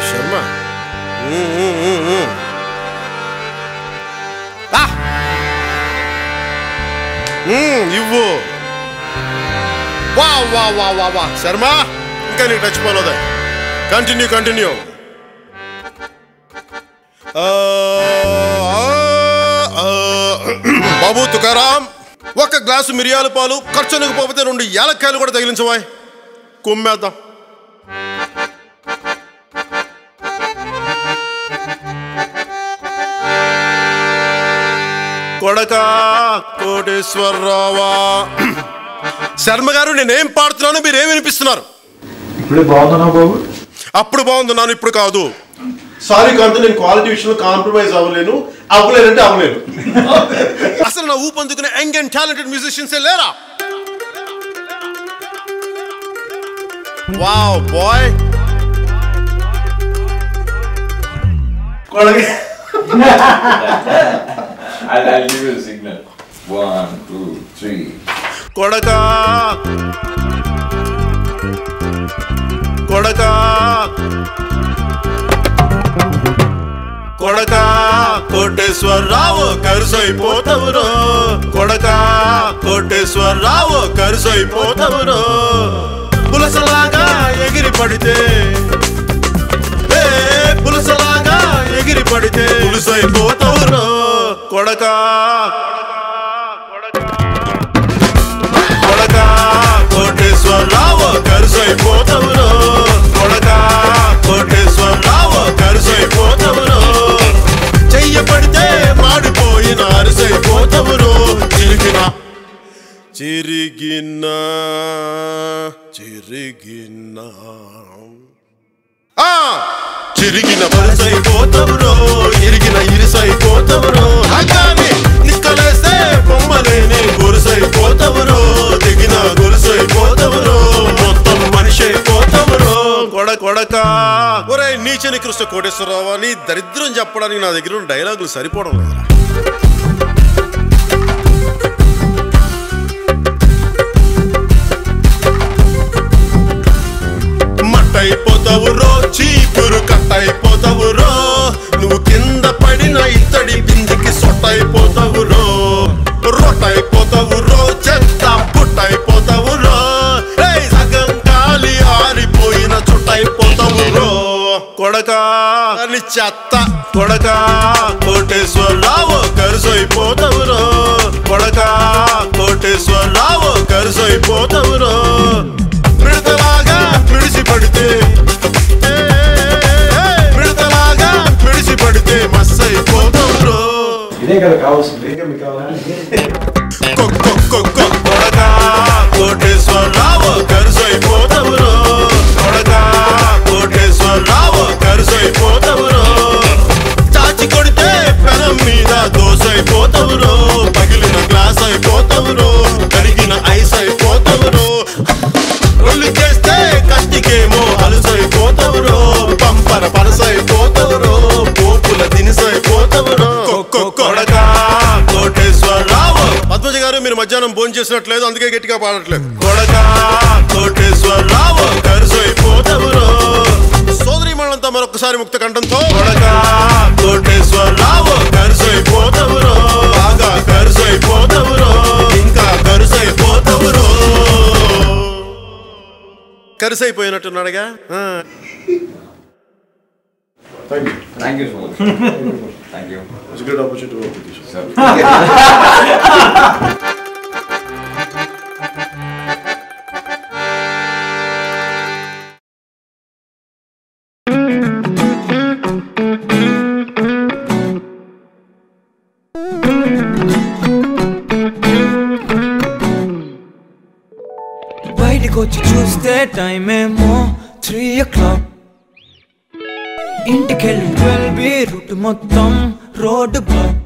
శర్మ మ్మ్, మ్మ్, మ్మ్, మ్మ్. ఆ! మ్మ్, ఇవ్వు వా వా వా వా వా శర్మ ఇంకా నీకు టచ్ పోలేదా కంటిన్యూ కంటిన్యూ బాబు తుకారాం ఒక గ్లాసు మిరియాల పాలు ఖర్చునకు పోతే రెండు ఏలక్కాయలు కూడా తగిలించవా కుమ్మేద్దాం కొడక కోటేశ్వరరావా శర్మ గారు నేనేం పాడుతున్నాను మీరేం వినిపిస్తున్నారు ఇప్పుడే బాగున్నానా బాబు అప్పుడు బాగుంటున్నాను ఇప్పుడు కాదు సారీ కాంత నేను క్వాలిటీ విషయంలో కాంప్రమైజ్ అవ్వలేను అవ్వలేనంటే అవ్వలేను అసలు నా ఊపందుకునే యంగ్ అండ్ టాలెంటెడ్ మ్యూజిషియన్స్ లేరా wow boy I'll, I'll give you a signal. One, two, three. కొడక కొడక కొడక కోటేశ్వరరావు కరుసైపోతవురో కొడక కోటేశ్వరరావు కరుసైపోతవురో పులసలాగా ఎగిరి పడితే ఏ పులసలాగా ఎగిరి పడితే పులుసైపోతవురో కొడక కొడక కోటేశ్వరరావు కరుసైపోతవురో కొడక కోటేశ్వరరావు కరుసైపోతవురో చెయ్య పడితే మాడిపోయిన అరిసైపోతవురో చిరిగిన చిరిగిన చిరిగిన ఆ చిరిగిన పరసైపోతవురో ఇరిగిన ఇరిసైపోతవురో అగాని నిక్కలేస్తే బొమ్మలేని గురుసైపోతవురో దిగిన గురుసైపోతవురో మొత్తం మనిషి అయిపోతవురో కొడ కొడక ఒరే నీచని కృష్ణ కోటేశ్వరరావు అని దరిద్రం చెప్పడానికి నా దగ్గర ఉన్న డైలాగులు సరిపోవడం లేదురా మట్టయిపోతావు రో చీపురు కట్టయిపోతావు రో నువ్వు కింద పడిన ఇత్తడి బిందికి సొట్టయిపోతావు రో రొట్టయిపోతావు రో చెత్త పుట్టయిపోతావు రో ఏయ్, సగం గాలి ఆరిపోయిన చుట్టయిపోతావు రో కొడక అని చెత్త కొడక కోటేశ్వరరావు కరుసైపోతావు రో కొడక కోటేశ్వరరావు కరుసైపోతావు రో విడతలాగా విడిసి పడితే ఏ, ఏ, విడతలాగా విడిసి పడితే మస్సైపోతావు ఇదే కదా కావాల్సింది ఇంకా మీకు కావాలా కొడక కోటేశ్వరరావు కరుసైపోతావురో కొడక కోటేశ్వరరావు కరుసైపోతావురో చాచి కొడితే పెనం మీద దోసైపోతావురో పగిలిన గ్లాస్ అయిపోతావురో కరిగిన ఐస్ అయిపోతావురో ఒళ్ళు చేస్తే కష్టికేమో అలసైపోతావురో పంపర పరసైపోతావురో పోపుల దినిసైపోతావురో కొడక కోటేశ్వరరావు పద్మజ గారు మీరు మధ్యాహ్నం భోజనం చేసినట్లేదు అందుకే గట్టిగా పాడట్లేదు కొడక కోటేశ్వరరావు కరుసైపోతావురో సోదరి మళ్ళంతా మరొకసారి ముక్త కంఠంతో కొడక కోటేశ్వరరావు కరుసైపోతావురో బాగా కరుసైపోతావురో ఇంకా కరుసైపోతావురో కరుసైపోయినట్టున్నాడుగా ఆ. Thank you Thank you so much. Thank you. It's great opportunity work with you Sir. బయటికి వచ్చి చూస్తే టైం ఏమో త్రీ ఓ క్లాక్ ఇంటికెళ్ళి ట్వెల్వ్ బి రూట్ మొత్తం రోడ్డు బ్లాక్